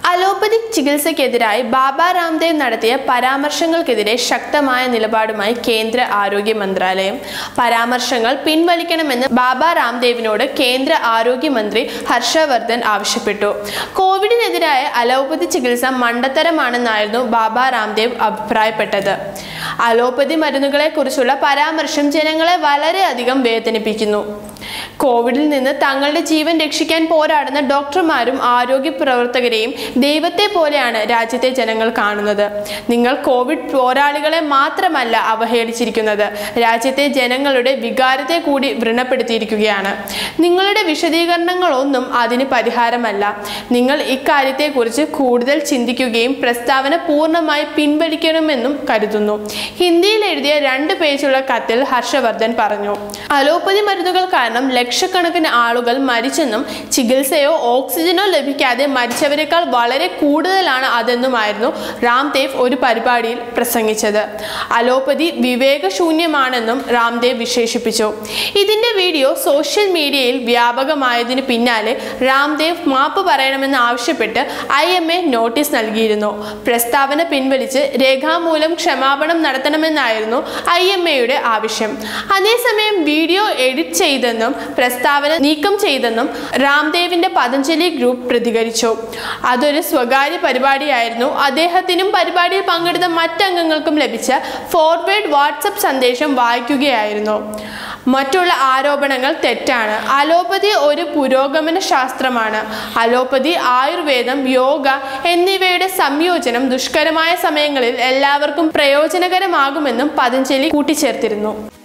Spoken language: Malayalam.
അലോപ്പതിക് ചികിത്സയ്ക്കെതിരായി ബാബ രാംദേവ് നടത്തിയ പരാമർശങ്ങൾക്കെതിരെ ശക്തമായ നിലപാടുമായി കേന്ദ്ര ആരോഗ്യ മന്ത്രാലയം പരാമർശങ്ങൾ പിൻവലിക്കണമെന്ന് ബാബ രാംദേവിനോട് കേന്ദ്ര ആരോഗ്യമന്ത്രി ഹർഷവർദ്ധൻ ആവശ്യപ്പെട്ടു കോവിഡിനെതിരായ അലോപ്പതി ചികിത്സ മണ്ടത്തരമാണെന്നായിരുന്നു ബാബ രാംദേവ് അഭിപ്രായപ്പെട്ടത് അലോപ്പതി മരുന്നുകളെക്കുറിച്ചുള്ള പരാമർശം ജനങ്ങളെ വളരെയധികം വേദനിപ്പിക്കുന്നു കോവിഡിൽ നിന്ന് തങ്ങളുടെ ജീവൻ രക്ഷിക്കാൻ പോരാടുന്ന ഡോക്ടർമാരും ആരോഗ്യ പ്രവർത്തകരെയും ദൈവത്തെ പോലെയാണ് രാജ്യത്തെ ജനങ്ങൾ കാണുന്നത് നിങ്ങൾ കോവിഡ് പോരാളികളെ മാത്രമല്ല അവഹേളിച്ചിരിക്കുന്നത് രാജ്യത്തെ ജനങ്ങളുടെ വികാരത്തെ കൂടി വ്രണപ്പെടുത്തിയിരിക്കുകയാണ് നിങ്ങളുടെ വിശദീകരണങ്ങളൊന്നും അതിന് പരിഹാരമല്ല നിങ്ങൾ ഇക്കാര്യത്തെക്കുറിച്ച് കൂടുതൽ ചിന്തിക്കുകയും പ്രസ്താവന പൂർണ്ണമായി പിൻവലിക്കണമെന്നും കരുതുന്നു ഹിന്ദിയിൽ എഴുതിയ രണ്ട് പേജുള്ള കത്തിൽ ഹർഷവർദ്ധൻ പറഞ്ഞു അലോപ്പതി മരുന്നുകൾ കാരണം ലക്ഷക്കണക്കിന് ആളുകൾ മരിച്ചെന്നും ചികിത്സയോ ഓക്സിജനോ ലഭിക്കാതെ മരിച്ചവരെക്കാൾ വളരെ കൂടുതലാണ് അതെന്നുമായിരുന്നു രാംദേവ് ഒരു പരിപാടിയിൽ പ്രസംഗിച്ചത് അലോപ്പതി വിവേകശൂന്യമാണെന്നും രാംദേവ് വിശേഷിപ്പിച്ചു ഇതിന്റെ വീഡിയോ സോഷ്യൽ മീഡിയയിൽ വ്യാപകമായതിനു പിന്നാലെ രാംദേവ് മാപ്പ് പറയണമെന്ന് ആവശ്യപ്പെട്ട് ഐ എം എ നോട്ടീസ് നൽകിയിരുന്നു പ്രസ്താവന പിൻവലിച്ച് രേഖാമൂലം ക്ഷമാപണം നടത്തണമെന്നായിരുന്നു ഐ എം എയുടെ ആവശ്യം അതേസമയം വീഡിയോ എഡിറ്റ് ചെയ്തെന്നും പ്രസ്താവന നീക്കം ചെയ്തെന്നും രാംദേവിന്റെ പതഞ്ജലി ഗ്രൂപ്പ് പ്രതികരിച്ചു അതൊരു സ്വകാര്യ പരിപാടിയായിരുന്നു അദ്ദേഹത്തിനും പരിപാടിയിൽ പങ്കെടുത്ത മറ്റംഗങ്ങൾക്കും ലഭിച്ച ഫോർവേഡ് വാട്സപ്പ് സന്ദേശം വായിക്കുകയായിരുന്നു മറ്റുള്ള ആരോപണങ്ങൾ തെറ്റാണ് അലോപ്പതി ഒരു പുരോഗമന ശാസ്ത്രമാണ് അലോപ്പതി ആയുർവേദം യോഗ എന്നിവയുടെ സംയോജനം ദുഷ്കരമായ സമയങ്ങളിൽ എല്ലാവർക്കും പ്രയോജനകരമാകുമെന്നും പതഞ്ജലി കൂട്ടിച്ചേർത്തിരുന്നു